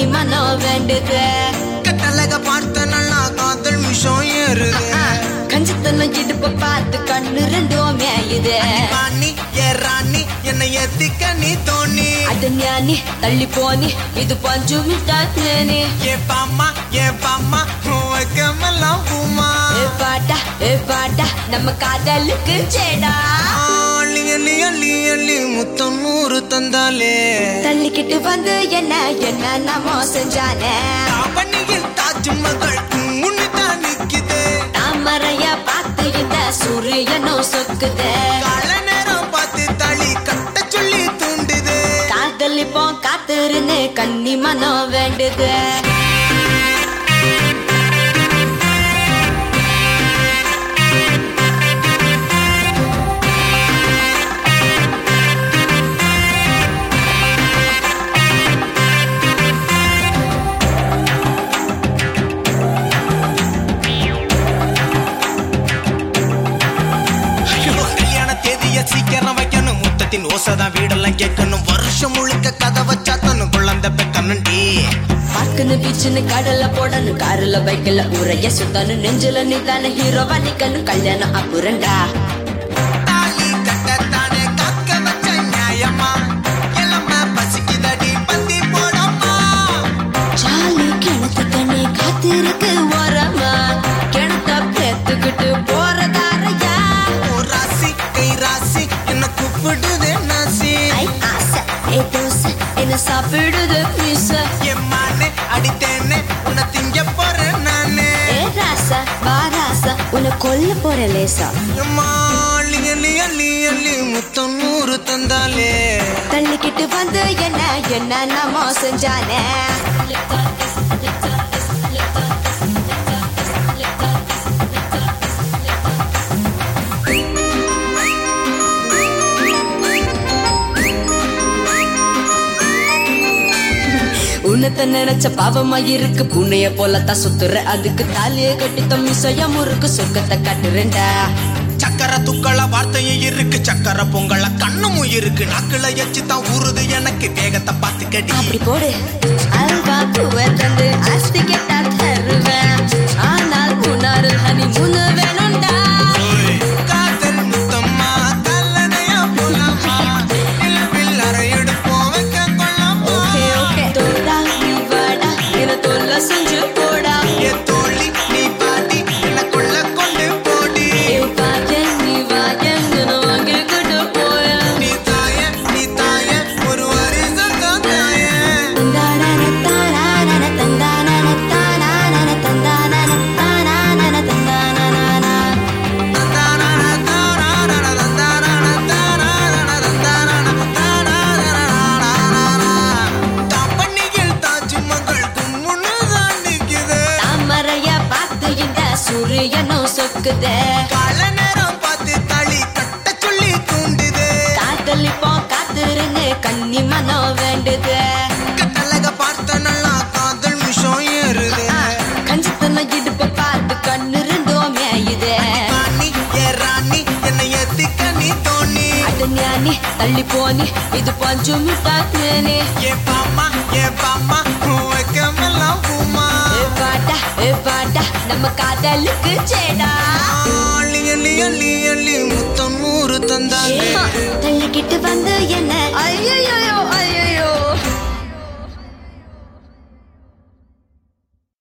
மனம் வேண்டுது கட்டழக பார்த்த நல்லா காதல் விஷம் ஏறுது கஞ்சத்தனம் இடுப்ப பார்த்து கண்ணு ரெண்டும் மேயுது ராணி ஏ ராணி என்னை எத்திக்க நீ தோணி அது ஞானி தள்ளி போனி இது பஞ்சு மிட்டாத்தேனி ஏ பாமா ஏ பாமா வைக்கமெல்லாம் பூமா ஏ பாட்டா ஏ பாட்டா நம்ம காதலுக்கு சேடா அள்ளி அள்ளி அள்ளி அள்ளி முத்தம் நூறு தந்தாலே தள்ளிக்கிட்டு வந்து என்ன என்ன நாமோ செஞ்சானே அவனியில் தாஜ்மகள் முன்னுதான் நிக்குது தாமரைய பார்த்து இந்த சூரியனும் சொக்குது கால நேரம் பார்த்து தளி கட்ட சொல்லி தூண்டுது காதலிப்போம் காத்திருந்து கன்னி மனம் வேண்டுது ஐயோ, கல்யாண தேதிய சீக்கிரம் வைக்கணும் முத்தத்தின் ஓசைதான் வீடெல்லாம் கேட்கணும் வருஷம் முழுக்க கதவை சாத்தணும் குழந்தை பெக்கணும்டி பக்குன்னு பீச்சுன்னு கடல்ல போடணும் காருல பைக்கில் ஊரைய சுத்தணும் நெஞ்சில நீ தானே ஹீரோவா நிக்கணும் கல்யாணம் அப்புறண்டா தாலி கட்டத்தானே காக்க வச்ச நியாயமா இளம பசிக்குதடி பந்தி போடமா சாலி கிணத்து தண்ணி காத்திருக்கு ஓரமா கிணத்த பேத்துக்கிட்டு போறதாரையா ஓ ராசி கை ராசி என்ன கூப்பிடுதே நாசி ஐ ஆசை ஏ தோசை என்ன சாப்பிடுது மீச எம்மானே அடித்தேனே உன்னை திங்க போறேன் நானே ஏ ராசா பாராசா உன்னை கொல்ல போற லேசா எம்மா அள்ளி அள்ளி அள்ளி அள்ளி முத்தம் நூறு தந்தாலே தள்ளிக்கிட்டு வந்து என்ன என்ன நாமோ செஞ்சானே உன்னத்த நினைச்ச பாவமா இருக்கு புண்ணைய போலத்தான் சுத்துற அதுக்கு தாலிய கட்டி தம்மிசைய முறுக்கு சொர்க்கத்தை காட்டுறேன்டா சக்கர துக்கள வார்த்தையும் இருக்கு சக்கர பொங்கல கண்ணும் இருக்கு நாக்குல எச்சு தான் ஊறுது எனக்கு வேகத்தை பார்த்துக்கடி அப்படி போடு அல்வா குவர் தந்து ஆஸ்தி கேட்டா தருவேன் ஆனால் உணாரு ஹனி முன்னு வேணும்டா காதல் முத்தம்மா கல்லணையா போலாமா நிலவில் அறையெடுப்போம் வைக்க கொள்ளாமா ஓகே ஓகே தோடா நீ வாடா என தொல்ல செஞ்சு போடா என் தோழி நீ பாடி என்ன கொள்ள கொண்டு போடி ஏ பாயன் நீ வாயன் தினம் வாங்கி கொண்டு போய நீ தாய நீ தாய ஒரு வருஷம் தாய தந்தானன தானானன தந்தானன தானானன தந்தானன தானானன தந்தானன தாமரைய பார்த்து இந்த சூரியனும் சொக்குது காதலிப்போம் காத்திருந்து கன்னி மனம் வேண்டுது ஆ, கஞ்சத்தனம் இடுப்ப பார்த்து கண்ணு ரெண்டும் மேயுது அது ஞானி தள்ளி போனி இது பஞ்சு மிட்டாத்தேனி ஏ பாட்டா ஏ பாட்டா நம்ம காதலுக்கு சேடா அள்ளி அள்ளி அள்ளி அள்ளி முத்தம் நூறு தந்தாங்க ஏமா, தள்ளிக்கிட்டு வந்து என்ன